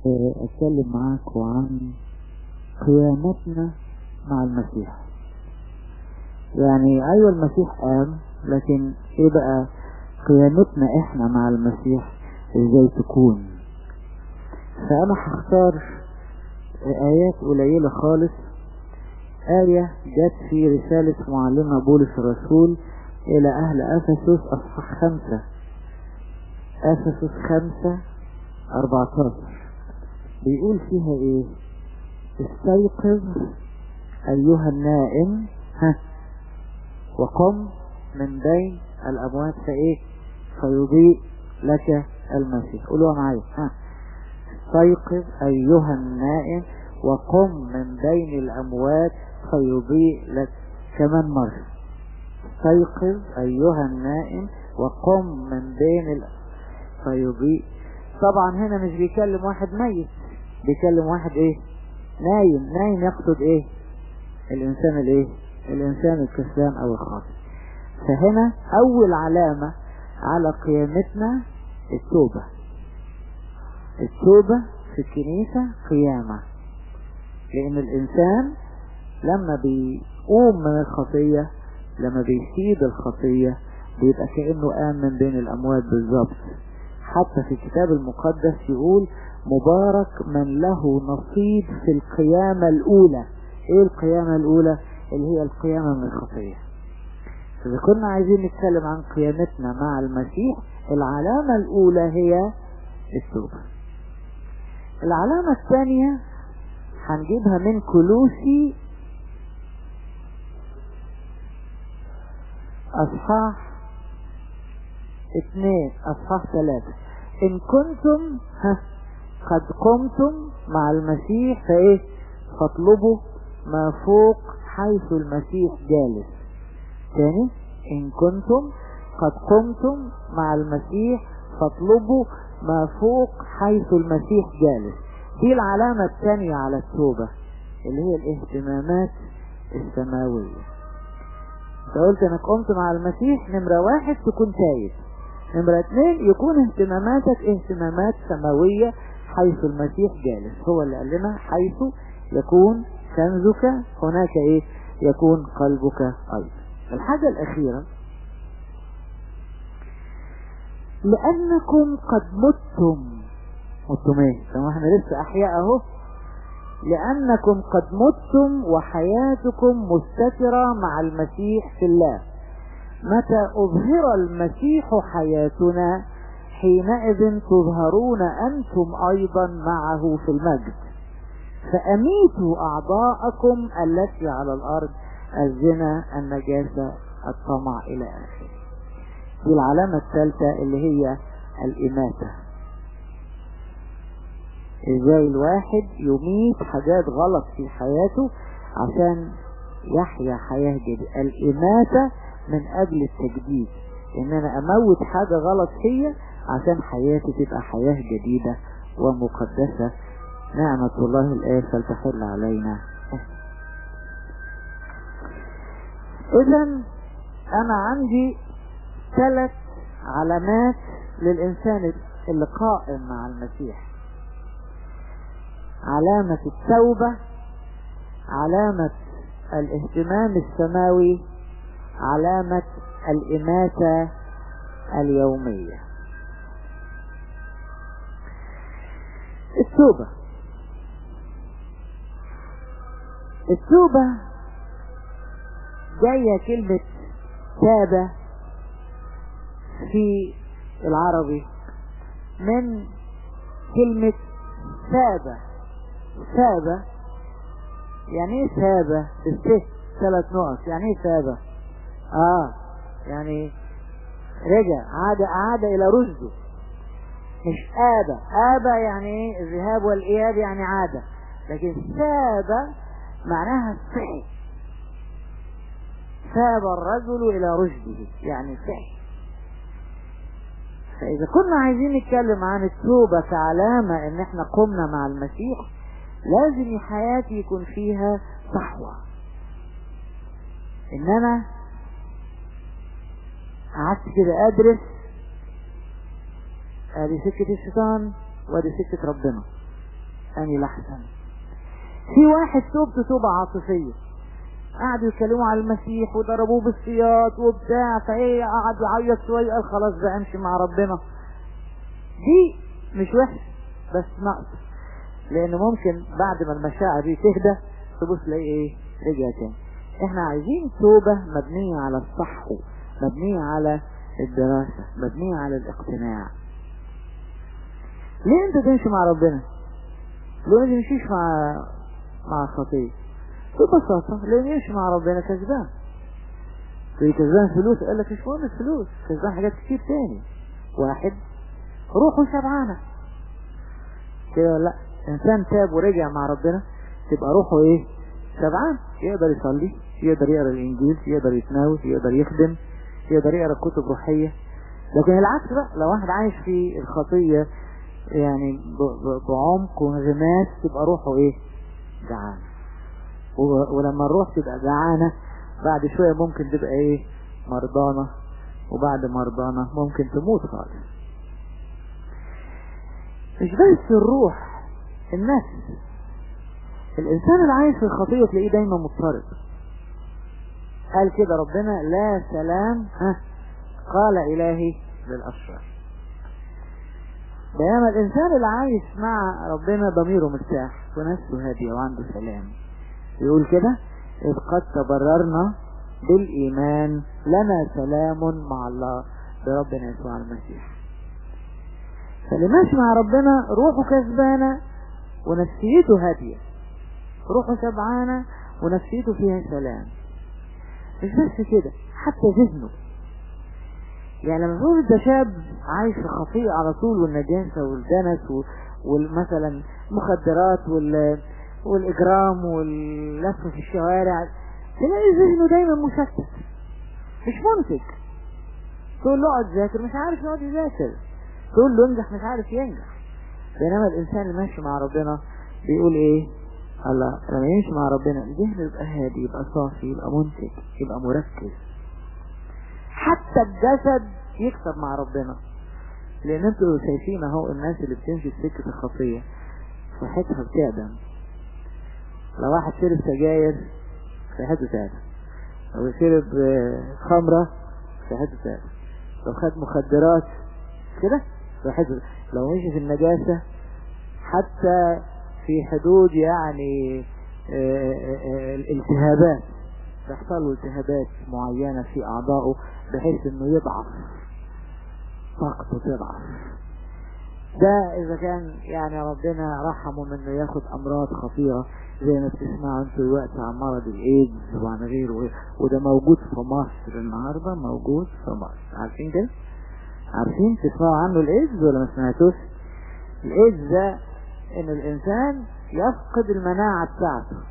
اتكلم معاكم عن قيامتنا مع المسيح يعني ايوه المسيح قام لكن ايه بقى قيامتنا احنا مع المسيح ازاي تكون فانا هختار ايات قليلة خالص آية جت في رسالة معلمنا بولس الرسول إلى أهل أفسس أصحاح خمسة أفسس خمسة أربعتاشر بيقول فيها إيه استيقظ أيها النائم ها وقم من بين الأموات فإيه فيضيء لك المسيح قولوا معايا ها استيقظ أيها النائم وقم من بين الأموات فيضيء لك كمان مرة استيقظ أيها النائم وقم من بين ال... فيضيء طبعا هنا مش بيكلم واحد ميت بيكلم واحد ايه نايم نايم يقصد ايه الانسان الايه الانسان الكسلان او الخاطئ فهنا اول علامة على قيامتنا التوبة التوبة في الكنيسة قيامة لان الانسان لما بيقوم من الخطية لما بيسيد الخطية بيبقى كأنه قام من بين الأموات بالظبط حتى في الكتاب المقدس يقول مبارك من له نصيب في القيامة الأولى ايه القيامة الأولى اللي هي القيامة من الخطية إذا كنا عايزين نتكلم عن قيامتنا مع المسيح العلامة الأولى هي التوبة العلامة الثانية هنجيبها من كلوسي أصحاح اثنين أصحاح ثلاثة إن كنتم ها قد قمتم مع المسيح فإيه فاطلبوا ما فوق حيث المسيح جالس ثاني إن كنتم قد قمتم مع المسيح فاطلبوا ما فوق حيث المسيح جالس دي العلامة الثانية على التوبة اللي هي الاهتمامات السماوية انت قلت انك قمت مع المسيح نمرة واحد تكون تايب نمرة اتنين يكون اهتماماتك اهتمامات سماوية حيث المسيح جالس هو اللي قال لنا حيث يكون كنزك هناك ايه يكون قلبك ايضا الحاجة الاخيرة لانكم قد متم متم ايه طب احنا لسه احياء اهو لأنكم قد متم وحياتكم مستترة مع المسيح في الله متى أظهر المسيح حياتنا حينئذ تظهرون أنتم أيضا معه في المجد فأميتوا أعضاءكم التي على الأرض الزنا النجاسة الطمع إلى آخره دي العلامة الثالثة اللي هي الإماتة ازاي الواحد يميت حاجات غلط في حياته عشان يحيا حياة جديدة الإماتة من أجل التجديد إن أنا أموت حاجة غلط فيا عشان حياتي تبقى حياة جديدة ومقدسة نعمة الله الآية فلتحل علينا إذا أنا عندي ثلاث علامات للإنسان اللي قائم مع المسيح علامة التوبة علامة الاهتمام السماوي علامة الإماتة اليومية التوبة التوبة جاية كلمة تابة في العربي من كلمة ثابة ثابة يعني ايه ثابة بالسه ثلاث نقط يعني ايه ثابة اه يعني رجع عاد عاد الى رشده مش آبة آبة يعني ايه الذهاب والإياب يعني عادة لكن ثاب معناها صحي ثاب الرجل إلى رشده يعني صحي فإذا كنا عايزين نتكلم عن التوبة كعلامة إن إحنا قمنا مع المسيح لازم حياتي يكون فيها صحوة إن أنا قعدت كده أدرس ادي سكة الشيطان وادي سكة ربنا اني لحسن في واحد توبته توبة عاطفية قعدوا يتكلموا على المسيح وضربوه بالسياط وبتاع فايه قعد يعيط شوية قال خلاص بقى امشي مع ربنا دي مش وحش بس نقص لان ممكن بعد ما المشاعر دي تهدى تبص تلاقي ايه رجع تاني احنا عايزين توبة مبنية على الصح مبنية على الدراسة مبنية على الاقتناع ليه انت تمشي مع ربنا ليه ما تمشيش مع مع الخطية ببساطة لان يمشي مع ربنا كسبان في كسبان فلوس قال لك مش مهم الفلوس كسبان حاجات كتير تاني واحد روحه شبعانة كده لا انسان تاب ورجع مع ربنا تبقى روحه ايه شبعان يقدر يصلي يقدر يقرا الانجيل يقدر يتناول يقدر يخدم يقدر يقرا كتب روحيه لكن العكس بقى لو واحد عايش في الخطيه يعني بعمق وانغماس تبقى روحه ايه جعان ولما الروح تبقى جعانه بعد شويه ممكن تبقى ايه مرضانه وبعد مرضانه ممكن تموت خالص مش بس الروح النفس الانسان اللي عايش في الخطيه تلاقيه دايما مضطرب قال كده ربنا لا سلام ها قال الهي للاشرار بينما الانسان اللي عايش مع ربنا ضميره مرتاح ونفسه هاديه وعنده سلام يقول كده اذ قد تبررنا بالايمان لنا سلام مع الله بربنا يسوع المسيح فاللي ماشي مع ربنا روحه كسبانه ونفسيته هاديه روحه شبعانه ونفسيته فيها سلام مش بس كده حتى ذهنه يعني لما نقول ده شاب عايش في خطيئة على طول والنجاسة والدنس ومثلا مخدرات وال والإجرام واللف في الشوارع تلاقي ذهنه دايما مشتت مش منتج تقول له اقعد ذاكر مش عارف يقعد يذاكر تقول له انجح مش عارف ينجح بينما الإنسان اللي ماشي مع ربنا بيقول ايه الله لما يمشي مع ربنا ذهنه يبقى هادي يبقى صافي يبقى منتج يبقى مركز حتى الجسد يكسب مع ربنا لان انتوا شايفين اهو الناس اللي بتمشي في سكه الخطيه صحتها بتعدم لو واحد شرب سجاير صحته تعدم لو شرب خمره صحته تعدم لو خد مخدرات كده صحته لو مشي في النجاسه حتى في حدود يعني الالتهابات تحصل له التهابات معينة في أعضائه بحيث إنه يضعف طاقته تضعف ده إذا كان يعني ربنا رحمه من إنه ياخد أمراض خطيرة زي ما بتسمعوا انتوا دلوقتي عن مرض الإيدز وعن غيره وده موجود في مصر النهاردة موجود في مصر عارفين كده؟ عارفين تسمعوا عنه الإيدز ولا ما سمعتوش؟ الإيدز ده إن الإنسان يفقد المناعة بتاعته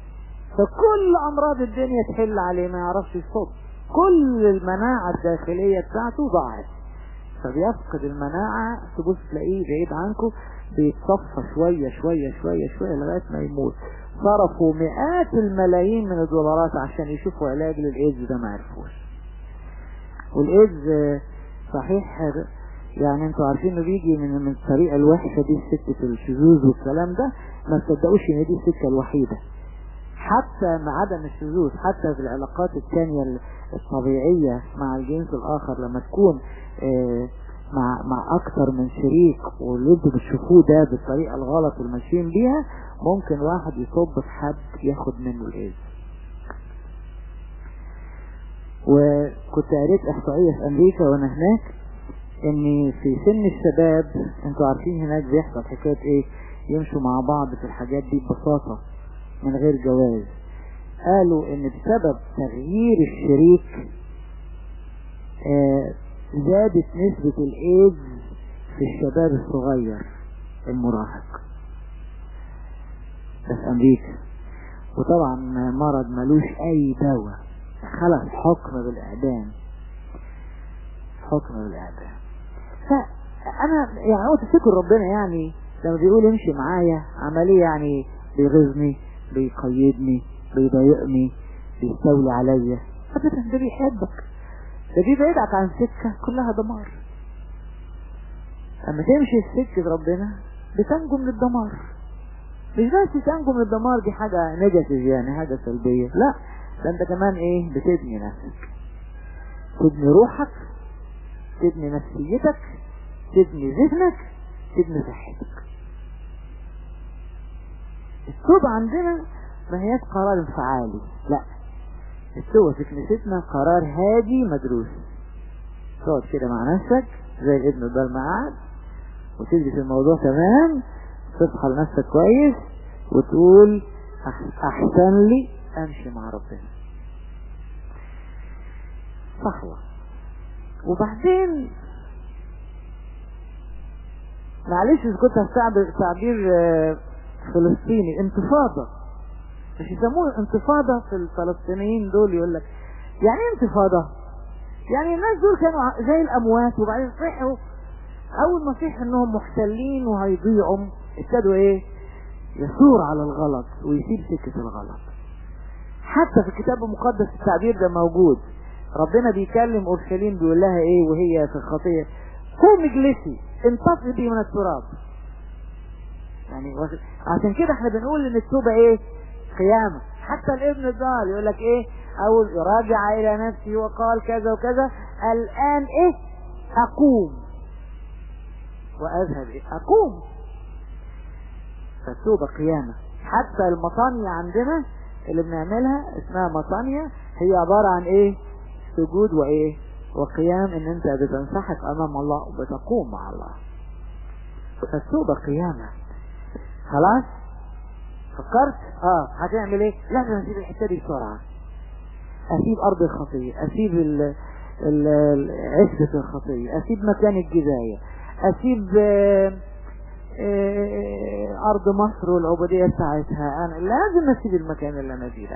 فكل امراض الدنيا تحل عليه ما يعرفش يصد كل المناعة الداخلية بتاعته ضاعت فبيفقد المناعة تبص تلاقيه بعيد عنكم بيتصفى شوية شوية شوية شوية لغاية ما يموت صرفوا مئات الملايين من الدولارات عشان يشوفوا علاج للايدز ده ما عرفوش والايدز صحيح يعني انتوا عارفين انه بيجي من من الطريقة الوحشة دي سكة الشذوذ والكلام ده ما تصدقوش ان دي السكة الوحيدة حتى مع عدم الشذوذ حتى في العلاقات الثانية الطبيعية مع الجنس الآخر لما تكون مع مع أكثر من شريك واللي انتوا بتشوفوه ده بالطريقة الغلط والماشيين بيها ممكن واحد يصب في حد ياخد منه الإيدز وكنت قريت إحصائية في أمريكا وأنا هناك إن في سن الشباب انتوا عارفين هناك بيحصل حكاية إيه يمشوا مع بعض في الحاجات دي ببساطة من غير جواز قالوا ان بسبب تغيير الشريك آه زادت نسبة الايدز في الشباب الصغير المراهق ده في امريكا وطبعا مرض ملوش اي دواء خلص حكم بالاعدام حكم بالاعدام فانا يعني هو تفتكر ربنا يعني لما بيقول امشي معايا عملية يعني بيغيظني بيقيدني بيضايقني بيستولي عليا ابدا ده بيحبك ده بيبعدك عن سكة كلها دمار اما تمشي في سكة ربنا بتنجو من الدمار مش بس تنجو من الدمار دي حاجة نيجاتيف يعني حاجة سلبية لا ده انت كمان ايه بتبني نفسك تبني روحك تبني نفسيتك تبني ذهنك تبني صحتك التوبة عندنا ما هياش قرار انفعالي لا التوبة في كنيستنا قرار هادي مدروس تقعد كده مع نفسك زي الابن الضال معاد وتدرس الموضوع تمام تصحى لنفسك كويس وتقول احسن لي امشي مع ربنا صحوة وبعدين معلش اذا كنت هستعبر تعبير فلسطيني انتفاضة مش يسموه انتفاضة في الفلسطينيين دول يقول لك يعني ايه انتفاضة يعني الناس دول كانوا زي الاموات وبعدين صحوا اول ما صح انهم محتلين وهيضيعوا ابتدوا ايه يثور على الغلط ويسيب سكة الغلط حتى في الكتاب المقدس التعبير ده موجود ربنا بيكلم اورشليم بيقول لها ايه وهي في الخطية قوم اجلسي انتفضي من التراب يعني عشان كده احنا بنقول ان التوبة ايه قيامة حتى الابن الضال يقول لك ايه او راجع الى نفسي وقال كذا وكذا الان ايه اقوم واذهب ايه اقوم فالتوبة قيامة حتى المطانية عندنا اللي بنعملها اسمها مطانية هي عبارة عن ايه سجود وايه وقيام ان انت بتنسحق امام الله وبتقوم مع الله فالتوبة قيامة خلاص فكرت اه هتعمل ايه لازم اسيب الحته دي بسرعه اسيب ارض الخطيه اسيب ال ال عشبة الخطيه اسيب مكان الجزايه اسيب آه آه ارض مصر والعبوديه بتاعتها انا لازم اسيب المكان اللي انا فيه ده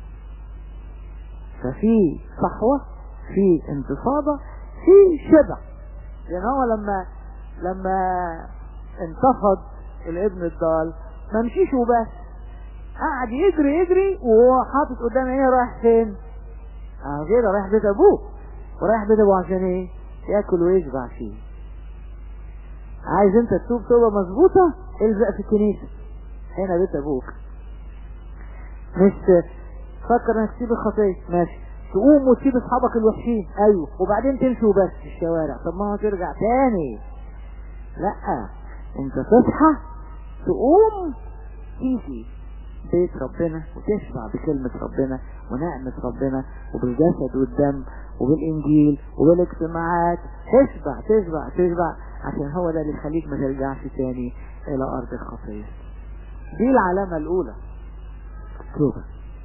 ففي صحوه في انتفاضه في شبع لان هو لما لما انتفض الابن الضال ما مشيش وبس قعد يجري يجري وهو حاطط قدام ايه رايح فين اه كده رايح بيت ابوه ورايح بيت ابوه عشان ايه ياكل ويشبع فيه عايز انت تتوب توبه مظبوطه الزق في الكنيسه هنا بيت ابوك مش فكر انك تسيب الخطيه ماشي تقوم وتسيب اصحابك الوحشين ايوه وبعدين تمشي وبس في الشوارع طب ما هو ترجع تاني لا انت تصحى تقوم تيجي بيت ربنا وتشبع بكلمة ربنا ونعمة ربنا وبالجسد والدم وبالإنجيل وبالاجتماعات تشبع تشبع تشبع عشان هو ده اللي يخليك ما ترجعش تاني إلى أرض الخطية دي العلامة الأولى توبة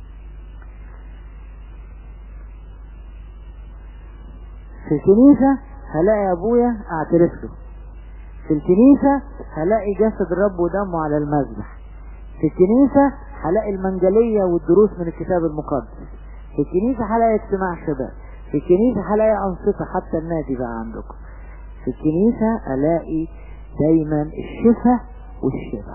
في الكنيسة هلاقي أبويا أعترف له في الكنيسة هلاقي جسد الرب ودمه على المذبح في الكنيسة هلاقي المنجلية والدروس من الكتاب المقدس في الكنيسة هلاقي اجتماع شباب في الكنيسة هلاقي أنشطة حتى النادي بقى عندكم في الكنيسة ألاقي دايما الشفاء والشبع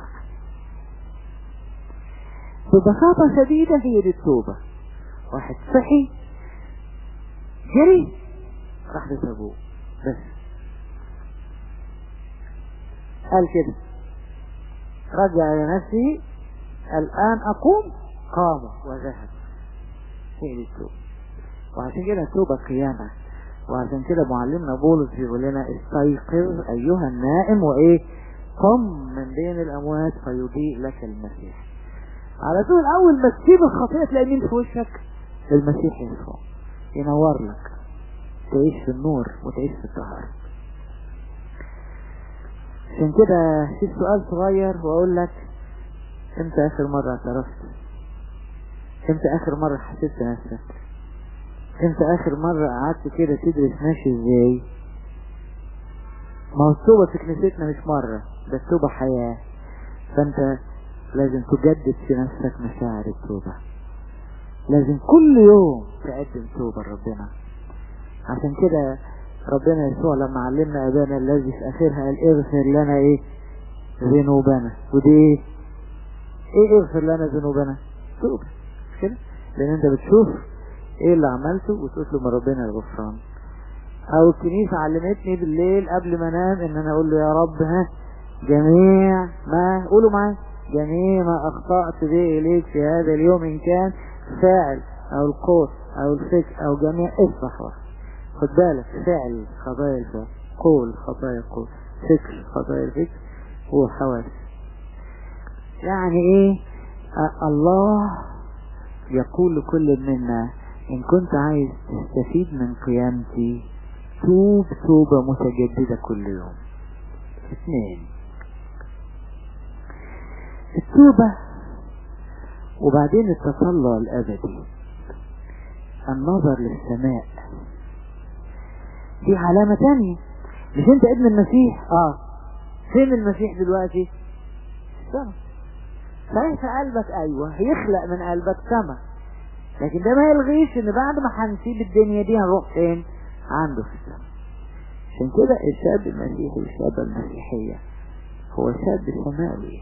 ببساطة شديدة هي دي التوبة واحد صحي جري راح لسابوه بس قال كده رجع إلى نفسه الآن أقوم قام وذهب هي دي التوبة وعشان كده التوبة قيامة وعشان كده معلمنا بولس بيقول لنا استيقظ أيها النائم وإيه قم من بين الأموات فيضيء لك المسيح على طول أول ما تسيب الخطيئة تلاقي مين في وشك المسيح ينفع ينور لك تعيش في النور وتعيش في الطهارة عشان كده في سؤال صغير واقول لك امتى اخر مرة اعترفت امتى اخر مرة حسيت نفسك امتى اخر مرة قعدت كده تدرس ماشي ازاي ما هو التوبة في كنيستنا مش مرة ده التوبة حياة فانت لازم تجدد في نفسك مشاعر التوبة لازم كل يوم تقدم توبة لربنا عشان كده ربنا يسوع لما علمنا ابانا الذي في اخرها قال اغفر لنا ايه ذنوبنا ودي ايه ايه اغفر لنا ذنوبنا توبة مش كده لان انت بتشوف ايه اللي عملته وتطلب من ربنا الغفران او الكنيسة علمتني بالليل قبل ما انام ان انا اقول له يا رب ها جميع ما قولوا معايا جميع ما أخطأت به إليك في هذا اليوم إن كان فاعل أو القول أو الفكر أو جميع اصبح خد بالك فعل خطايا الفعل قول خطايا القول فكر خطايا الفكر هو حواس يعني ايه آه الله يقول لكل منا ان كنت عايز تستفيد من قيامتي توب توبة متجددة كل يوم اثنين التوبة وبعدين التطلع الابدي النظر للسماء دي علامة تانية مش انت ابن المسيح اه فين المسيح دلوقتي السماء صحيح في قلبك ايوه هيخلق من قلبك سما لكن ده ما يلغيش ان بعد ما هنسيب الدنيا دي هنروح فين عنده في السماء عشان كده الشاب المسيحي والشابة المسيحية هو شاب سماوي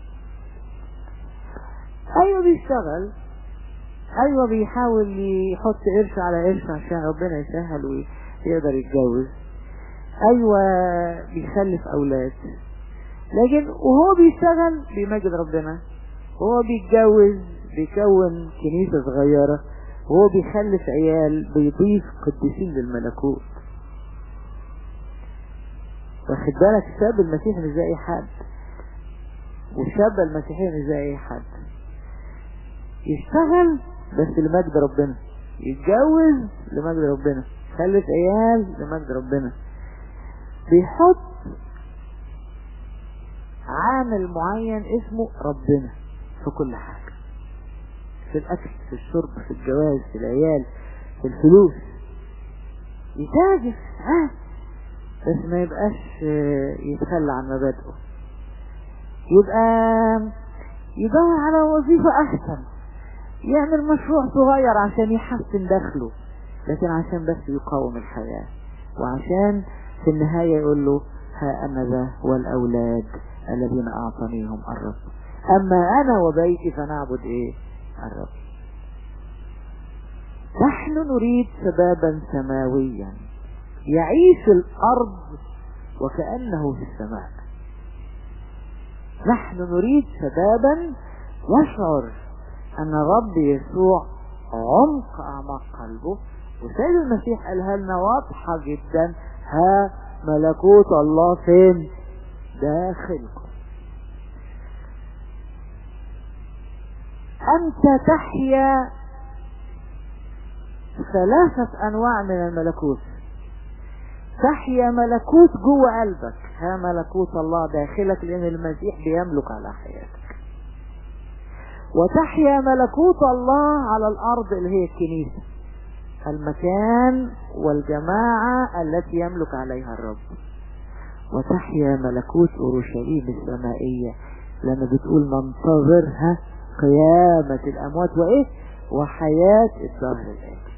ايوه بيشتغل ايوه بيحاول يحط قرش على قرش عشان ربنا يسهل ويقدر يتجوز ايوه بيخلف اولاد لكن وهو بيشتغل بيمجد ربنا وهو بيتجوز بيكون كنيسة صغيرة وهو بيخلف عيال بيضيف قديسين للملكوت واخد بالك الشاب المسيحي مش زي اي حد والشابة المسيحية مش زي اي حد يشتغل بس لمجد ربنا يتجوز لمجد ربنا يخلف عيال لمجد ربنا بيحط عامل معين اسمه ربنا في كل حاجة في الأكل في الشرب في الجواز في العيال في الفلوس يتاجر ها بس ما يبقاش يتخلى عن مبادئه يبقى يدور على وظيفة أحسن يعمل مشروع صغير عشان يحسن دخله لكن عشان بس يقاوم الحياة وعشان في النهاية يقول له ها أنا ذا والأولاد الذين أعطانيهم الرب أما أنا وبيتي فنعبد إيه الرب نحن نريد شبابا سماويا يعيش الأرض وكأنه في السماء نحن نريد شبابا يشعر أن الرب يسوع عمق أعماق قلبه وسيد المسيح قالها لنا واضحة جدا ها ملكوت الله فين داخلكم أنت تحيا ثلاثة أنواع من الملكوت تحيا ملكوت جوه قلبك ها ملكوت الله داخلك لأن المسيح بيملك على حياتك وتحيا ملكوت الله على الأرض اللي هي الكنيسة المكان والجماعة التي يملك عليها الرب وتحيا ملكوت أورشليم السمائية لما بتقول ننتظرها قيامة الأموات وإيه وحياة الدهر الآتي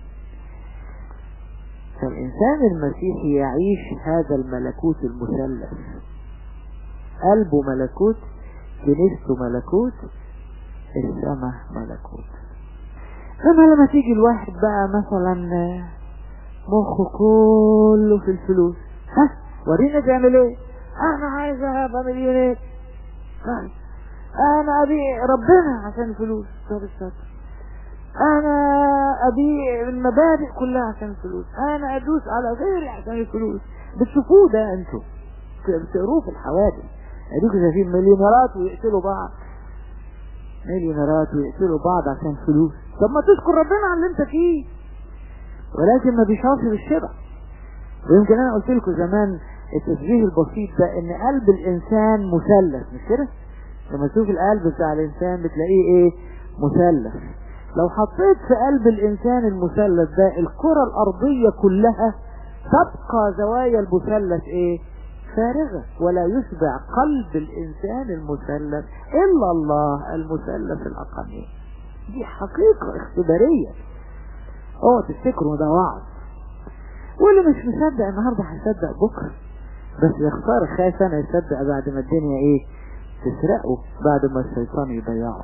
فالإنسان المسيحي يعيش هذا الملكوت المثلث قلبه ملكوت كنيسته ملكوت السماء ملكوت اما لما تيجي الواحد بقى مثلا مخه كله في الفلوس ها ورينا تعمل ايه انا عايز ابقى مليونير طيب انا ابيع ربنا عشان الفلوس طب الستر انا ابيع المبادئ كلها عشان الفلوس انا ادوس على غيري عشان الفلوس بتشوفوه ده انتوا بتقروه في الحوادث اديكوا شايفين مليونيرات ويقتلوا بعض مليونيرات ويقتلوا بعض عشان فلوس طب ما تشكر ربنا على اللي انت فيه ولكن ما بيشعرش بالشبع ويمكن انا قلت لكم زمان التشبيه البسيط ده ان قلب الانسان مثلث مش كده لما تشوف القلب بتاع الانسان بتلاقيه ايه مثلث لو حطيت في قلب الانسان المثلث ده الكرة الارضية كلها تبقى زوايا المثلث ايه فارغة ولا يشبع قلب الانسان المثلث الا الله المثلث الاقامي دي حقيقة اختبارية اوعى تفتكروا ده وعد واللي مش مصدق النهارده هيصدق بكره بس يا خساره خايف انا يصدق بعد ما الدنيا ايه تسرقه بعد ما الشيطان يضيعه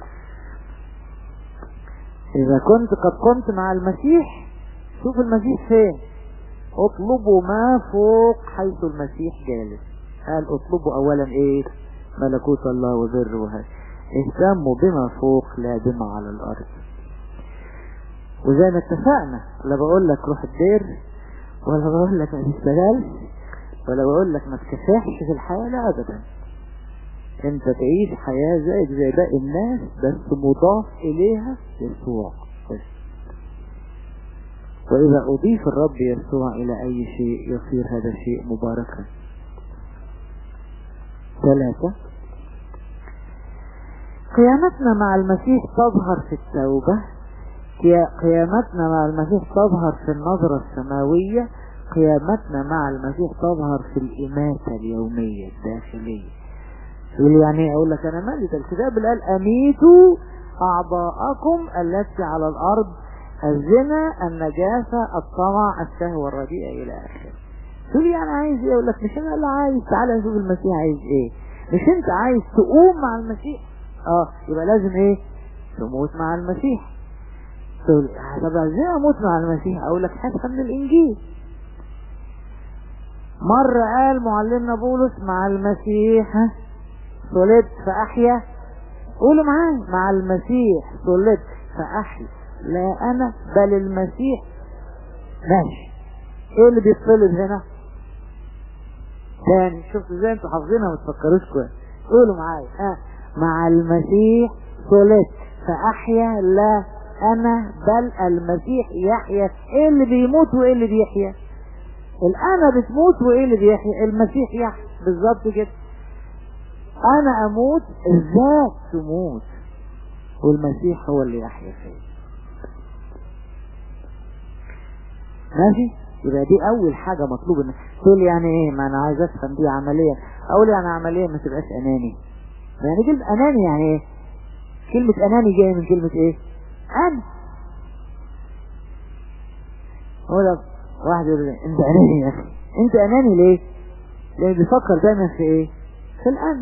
اذا كنت قد كنت مع المسيح شوف المسيح فين اطلبوا ما فوق حيث المسيح جالس قال اطلبوا اولا ايه ملكوت الله وبر وهذا اهتموا بما فوق لا بما على الارض وزي ما اتفقنا لا بقول لك روح الدير ولا بقول لك ما تشتغلش ولا بقول لك ما تكافحش في الحياة لا ابدا انت تعيش حياة زيك زي باقي الناس بس مضاف اليها يسوع بس واذا اضيف الرب يسوع الى اي شيء يصير هذا الشيء مباركا ثلاثة قيامتنا مع المسيح تظهر في التوبة قيامتنا مع المسيح تظهر في النظرة السماوية قيامتنا مع المسيح تظهر في الإماتة اليومية الداخلية يقول يعني اقول لك انا مالي ده الكتاب اللي قال اميتوا اعضاءكم التي على الارض الزنا النجاسة الطمع الشهوة الرديئة الى اخره تقول لي انا عايز ايه اقول لك مش انا اللي عايز تعالى نشوف المسيح عايز ايه مش انت عايز تقوم مع المسيح اه يبقى لازم ايه تموت مع المسيح تقول طب ازاي اموت مع المسيح اقول لك حاجه من الانجيل مرة قال معلمنا بولس مع المسيح صلبت فأحيا قولوا معايا مع المسيح صلبت فأحيا لا أنا بل المسيح ماشي ايه اللي بيتصلب هنا تاني شفتوا ازاي انتوا حافظينها ما تفكروش كويس قولوا معايا ها مع المسيح صلبت فأحيا لا أنا بل المسيح يحيا ايه اللي بيموت وايه اللي بيحيا الأنا بتموت وايه اللي بيحيا المسيح يحيا بالظبط كده انا اموت الذات تموت والمسيح هو اللي يحيا فيا ماشي يبقى دي اول حاجة مطلوب ان تقول يعني ايه ما انا عايز افهم دي عملية اقول يعني عملية ما تبقاش اناني يعني كلمة اناني يعني ايه كلمة اناني جاية من كلمة ايه انا هو ده واحد يقول لي انت اناني يا اخي انت اناني ليه لان بيفكر دايما في ايه في الانا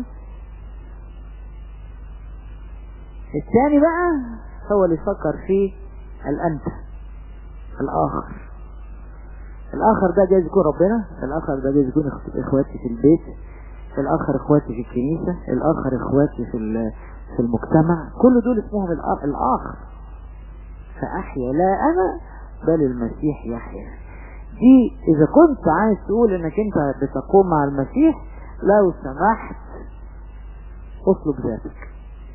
الثاني بقى هو اللي يفكر في الانت الاخر الاخر ده جايز يكون ربنا الاخر ده جايز يكون اخواتي في البيت الاخر اخواتي في الكنيسة الاخر اخواتي في في المجتمع كل دول اسمهم الاخر فاحيا لا انا بل المسيح يحيا دي اذا كنت عايز تقول انك انت بتقوم مع المسيح لو سمحت اطلب ذاتك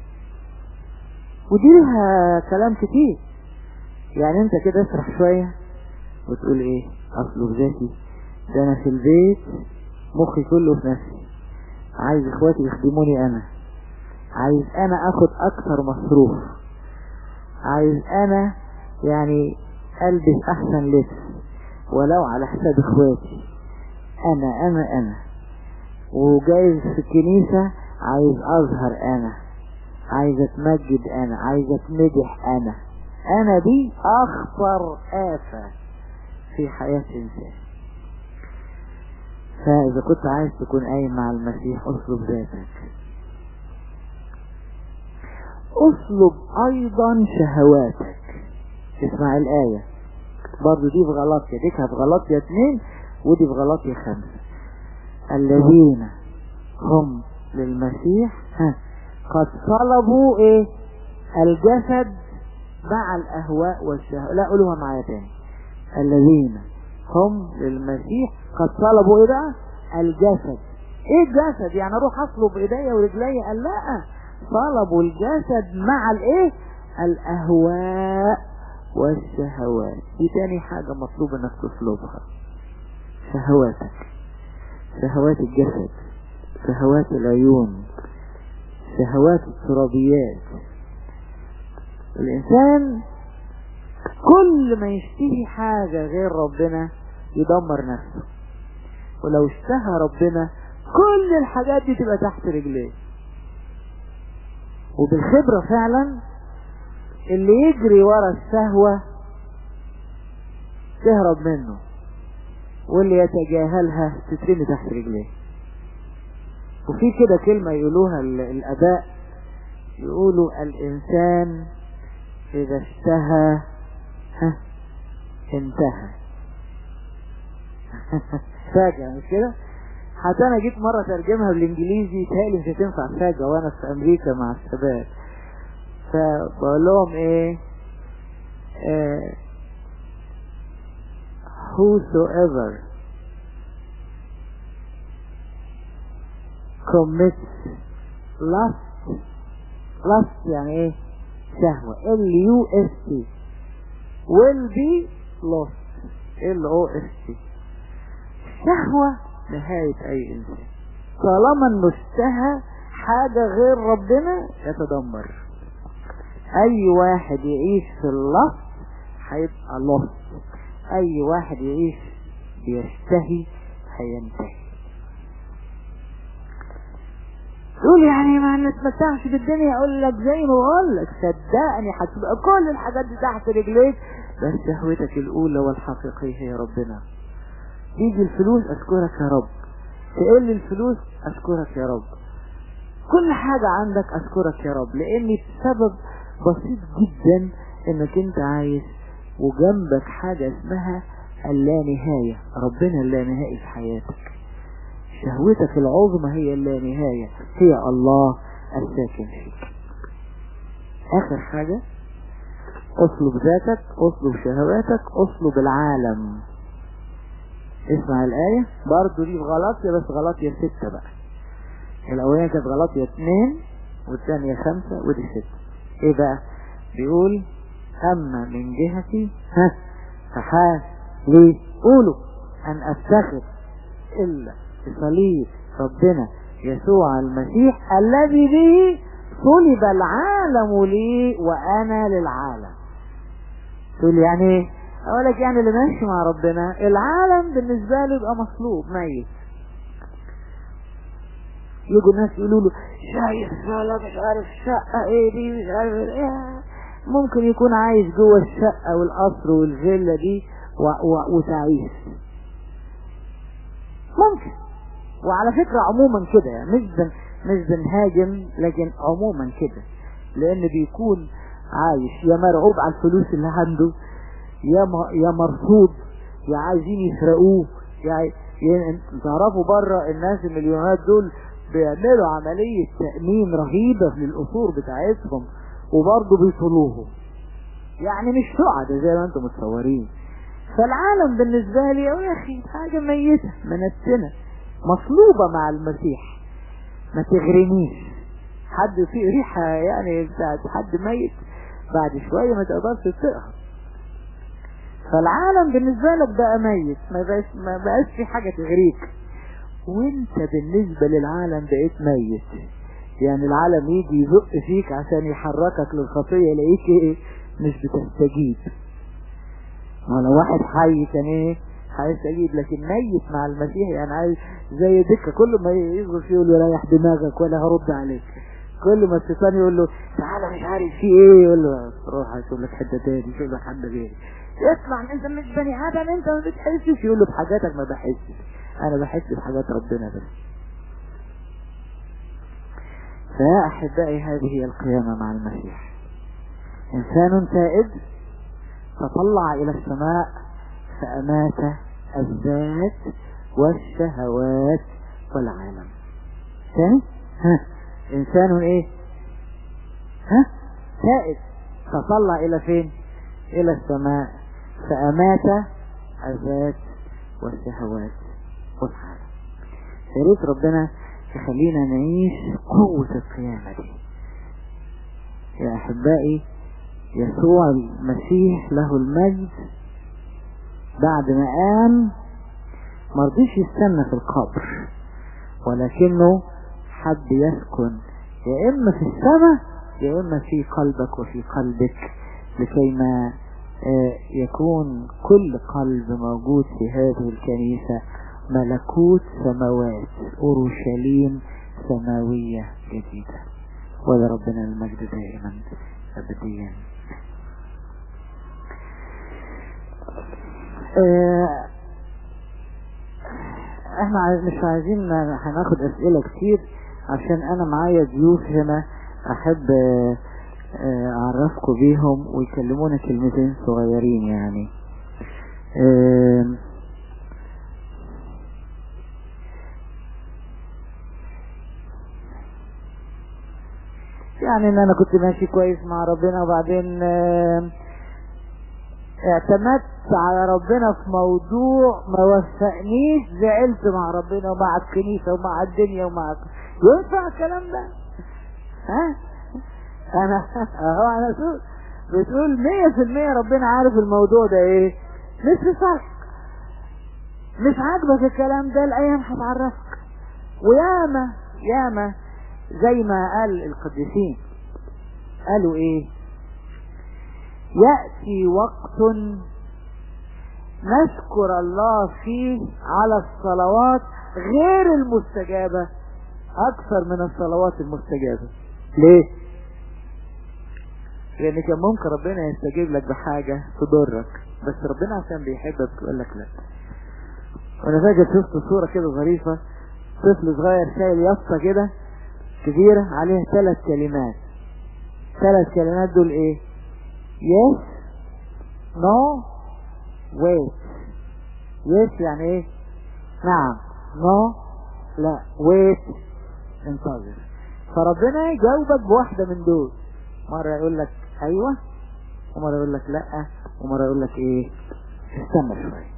ودي لها كلام كتير يعني انت كده اسرح شوية وتقول ايه اطلب ذاتي ده انا في البيت مخي كله في نفسي عايز اخواتي يخدموني انا عايز انا اخد اكثر مصروف عايز انا يعني البس احسن لبس ولو على حساب اخواتي انا انا انا وجايز في الكنيسة عايز اظهر انا عايز اتمجد انا عايز اتمدح انا انا دي اخطر آفة في حياة انسان فاذا كنت عايز تكون قايم مع المسيح اطلب ذاتك اطلب ايضا شهواتك اسمع الاية برضو دي في غلطية دي في غلطية اتنين ودي في غلطية خمسة الذين هم للمسيح ها قد طلبوا ايه الجسد مع الاهواء والشهوات لا قولوها معايا تاني الذين هم للمسيح قد طلبوا ايه بقى الجسد ايه الجسد يعني اروح اطلب ايديا ورجليا قال لا طلبوا الجسد مع الايه الاهواء والشهوات دي تاني حاجة مطلوب انك تطلبها شهواتك شهوات الجسد شهوات العيون شهوات الترابيات الإنسان كل ما يشتهي حاجة غير ربنا يدمر نفسه ولو اشتهى ربنا كل الحاجات دي تبقى تحت رجليه وبالخبرة فعلا اللي يجري ورا الشهوة تهرب منه واللي يتجاهلها تترمي تحت رجليه وفي كده كلمة يقولوها الأباء يقولوا الإنسان إذا اشتهى ها انتهى فاجأة مش كده حتى انا جيت مرة ترجمها بالانجليزي تهيألي مش هتنفع حاجة وانا في امريكا مع الشباب فبقول لهم ايه, إيه whosoever commits lust lust يعني ايه شهوة L U S T will be lost L O S T الشهوة نهاية اي انسان طالما انه اشتهى حاجة غير ربنا يتدمر اي واحد يعيش في اللص هيبقى لص اي واحد يعيش بيشتهي هينتهي تقول يعني ما نتمتعش بالدنيا اقول لك زي ما بقول لك صدقني هتبقى كل الحاجات دي تحت رجليك بس شهوتك الاولى والحقيقيه هي ربنا تيجي الفلوس اشكرك يا رب تقل الفلوس اشكرك يا رب كل حاجة عندك اشكرك يا رب لان السبب بسيط جدا انك انت عايز وجنبك حاجة اسمها اللانهاية ربنا اللانهائي في حياتك شهوتك العظمى هي اللانهاية هي الله الساكن فيك اخر حاجة اطلب ذاتك اطلب شهواتك اطلب العالم اسمع الآية برضو دي في غلطية بس غلطية ستة بقى الأولانية كانت غلطية اتنين والثانية خمسة ودي ستة ايه بقى بيقول أما من جهتي ها فحاس ليه قولوا أن أفتخر إلا بصليب ربنا يسوع المسيح الذي به صلب العالم لي وأنا للعالم تقول يعني ايه اقول لك يعني اللي ماشي مع ربنا العالم بالنسبة له يبقى مصلوب ميت يجوا الناس يقولوا له شايف ولا مش عارف شقة ايه دي مش عارف ايه ممكن يكون عايش جوه الشقة والقصر والفيلا دي و و وتعيش ممكن وعلى فكرة عموما كده يعني مش بن مش بنهاجم لكن عموما كده لان بيكون عايش يا مرعوب على الفلوس اللي عنده يا يا مرصود يا عايزين يسرقوه يعني تعرفوا بره الناس المليونات دول بيعملوا عملية تأمين رهيبة للأصول بتاعتهم وبرضه بيطلوهم يعني مش سعدة زي ما انتم متصورين فالعالم بالنسبة لي يا اخي حاجة ميتة منتنة مصلوبة مع المسيح ما تغرنيش حد في ريحة يعني بتاعت حد ميت بعد شوية ما تقدرش تطيقها فالعالم بالنسبة لك بقى ميت ما بقاش ما بقاش في حاجة تغريك وانت بالنسبة للعالم بقيت ميت يعني العالم يجي يزق فيك عشان يحركك للخطية يلاقيك ايه مش بتستجيب ولو واحد حي كان ايه هيستجيب لكن ميت مع المسيح يعني عايز زي دكة كل ما يصغر فيه يقول له ريح دماغك ولا هرد عليك كل ما الشيطان يقول له تعالى مش عارف في ايه يقول له روح اشوف لك حته تاني شوف لك حد غيري اسمع انت مش بني ادم انت ما بتحسش يقول له بحاجاتك ما بحسش انا بحس بحاجات ربنا بس فيا احبائي هذه هي القيامة مع المسيح انسان تائب تطلع الى السماء فامات الذات والشهوات والعالم ثاني ها انسان ايه ها تائب تطلع الى فين الى السماء فامات الذات والشهوات والعالم يا ربنا يخلينا نعيش قوة القيامة دي يا أحبائي يسوع المسيح له المجد بعد ما قام مرضيش يستنى في القبر ولكنه حب يسكن يا إما في السماء يا إما في قلبك وفي قلبك لكي ما يكون كل قلب موجود في هذه الكنيسة ملكوت سماوات أورشليم سماوية جديدة ولربنا المجد دائما أبديا احنا مش عايزين هناخد اسئلة كتير عشان انا معايا ضيوف هنا احب اعرفكم بيهم ويكلمونا كلمتين صغيرين يعني يعني ان انا كنت ماشي كويس مع ربنا وبعدين آه، اعتمدت على ربنا في موضوع ما وفقنيش زعلت مع ربنا ومع الكنيسة ومع الدنيا ومع ينفع الكلام ده ها انا اهو انا سو- بتقول مية في المية ربنا عارف الموضوع ده ايه مش في صالحك مش عاجبك الكلام ده الايام هتعرفك وياما ياما زي ما قال القديسين قالوا ايه يأتي وقت نشكر الله فيه على الصلوات غير المستجابة أكثر من الصلوات المستجابة ليه؟ لأن كان ممكن ربنا يستجيب لك بحاجة تضرك بس ربنا عشان بيحبك يقول لك لا وأنا فاكر شفت صورة كده ظريفة طفل صغير شايل يافطة كده كبيرة عليها ثلاث كلمات ثلاث كلمات دول ايه؟ yes no wait yes يعني ايه نعم no لا wait انتظر فربنا يجاوبك بواحدة من دول مرة يقول لك ايوه ومرة يقول لك لا ومرة يقول لك ايه استنى شوية